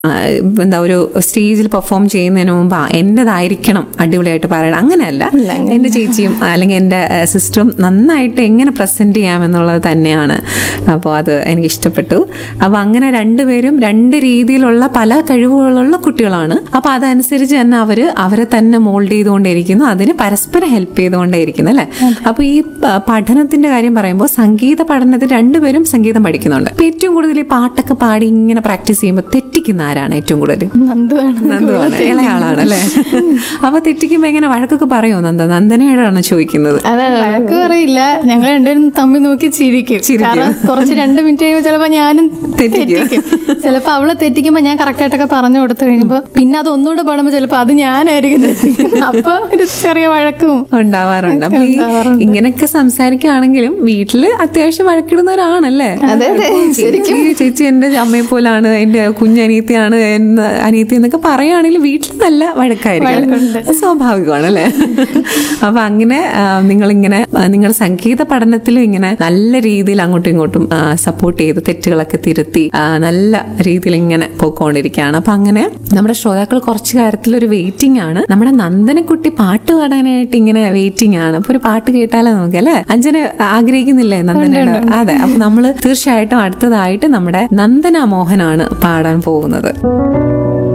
ആ, എന്താ ഒരു സ്റ്റേജിൽ പെർഫോം ചെയ്യുന്നതിന് മുമ്പ് ആ, എന്റേതായിരിക്കണം അടിപൊളിയായിട്ട് പറയണം അങ്ങനെയല്ല എന്റെ ചേച്ചിയും അല്ലെങ്കിൽ എന്റെ സിസ്റ്ററും നന്നായിട്ട് എങ്ങനെ പ്രസന്റ് ചെയ്യാമെന്നുള്ളത് തന്നെയാണ് അപ്പോൾ അത് എനിക്ക് ഇഷ്ടപ്പെട്ടു അപ്പൊ അങ്ങനെ രണ്ടുപേരും രണ്ട് രീതിയിലുള്ള പല കഴിവുകളുള്ള കുട്ടികളാണ് അപ്പൊ അതനുസരിച്ച് തന്നെ അവര് അവരെ തന്നെ മോൾഡ് ചെയ്തുകൊണ്ടേയിരിക്കുന്നു അതിന് പരസ്പരം ഹെൽപ്പ് ചെയ്തുകൊണ്ടേയിരിക്കുന്നു അല്ലെ അപ്പൊ ഈ പ- പഠനത്തിന്റെ കാര്യം പറയുമ്പോൾ സംഗീത പഠനത്തിൽ രണ്ടുപേരും സംഗീതം പഠിക്കുന്നുണ്ട് അപ്പൊ ഏറ്റവും കൂടുതൽ ഈ പാട്ടൊക്കെ പാടി ഇങ്ങനെ പ്രാക്ടീസ് ചെയ്യുമ്പോൾ തെറ്റിക്കുന്ന ആരാണ് ഏറ്റവും കൂടുതൽ നന്ദുവാണ് നന്ദുവാണ് ഇളയാളാണ് അല്ലേ അപ്പൊ തെറ്റിക്കുമ്പോ എങ്ങനെ വഴക്കൊക്കെ പറയുമോ നന്ദ നന്ദനയോടാണ് ചോദിക്കുന്നത് അതെ വഴക്ക് പറയില്ല ഞങ്ങൾ രണ്ടുപേരും തമ്മിൽ നോക്കി ചിരിക്കും ചിരിക്കും. കാരണം കുറച്ച് രണ്ട് മിനിറ്റ് കഴിയുമ്പോൾ ചിലപ്പോ ഞാനും തെറ്റിക്കും. തെറ്റിക്കും ചിലപ്പോ അവള് തെറ്റിക്കുമ്പോ ഞാൻ കറക്റ്റ് ആയിട്ടൊക്കെ പറഞ്ഞു കൊടുത്തു കഴിയുമ്പോ പിന്നെ അത് ഒന്നുകൂടെ പാടുമ്പോ ചിലപ്പോ അത് ഞാനായിരിക്കും തെറ്റിക്കുന്നത് അപ്പൊ ഒരു ചെറിയ വഴക്കും ഉണ്ടാവാറുണ്ട് അപ്പൊ ഈ ഉണ്ടാവാറുണ്ട്. ഇങ്ങനെയൊക്കെ സംസാരിക്കുകയാണെങ്കിലും വീട്ടില് അത്യാവശ്യം വഴക്കിടുന്നവരാണല്ലേ അതെ, അതെ. ചേച്ചി ചേച്ചി എന്റെ അമ്മയെ പോലാണ് എന്റെ കുഞ്ഞനിയത്തിയാണ് എന്ന് അനിയത്തി എന്നൊക്കെ പറയുകയാണെങ്കിൽ വീട്ടിൽ നല്ല വഴക്കായിരിക്കും അത് സ്വാഭാവികമാണ് അല്ലേ അപ്പൊ അങ്ങനെ ആ, നിങ്ങളിങ്ങനെ ആ, നിങ്ങളുടെ സംഗീത പഠനത്തിലും ഇങ്ങനെ നല്ല രീതിയിൽ അങ്ങോട്ടും ഇങ്ങോട്ടും സപ്പോർട്ട് ചെയ്ത് തെറ്റുകളൊക്കെ തിരുത്തി ആ, നല്ല രീതിയിൽ ഇങ്ങനെ പോയിക്കൊണ്ടിരിക്കുകയാണ് അപ്പൊ അങ്ങനെ നമ്മുടെ ശ്രോതാക്കൾ കുറച്ച് കാര്യത്തിൽ ഒരു വെയിറ്റിംഗ് ആണ് നമ്മുടെ നന്ദനക്കുട്ടി പാട്ട് പാടാനായിട്ട് ഇങ്ങനെ വെയിറ്റിംഗ് ആണ് അപ്പൊ ഒരു പാട്ട് കേട്ടാലോ നമുക്ക് അല്ലെ അഞ്ജന ആഗ്രഹിക്കുന്നില്ലേ നന്ദന അതെ അപ്പൊ നമ്മള് തീർച്ചയായിട്ടും അടുത്തതായിട്ട് നമ്മുടെ നന്ദന മോഹനാണ് പാടാൻ പോകുന്നത്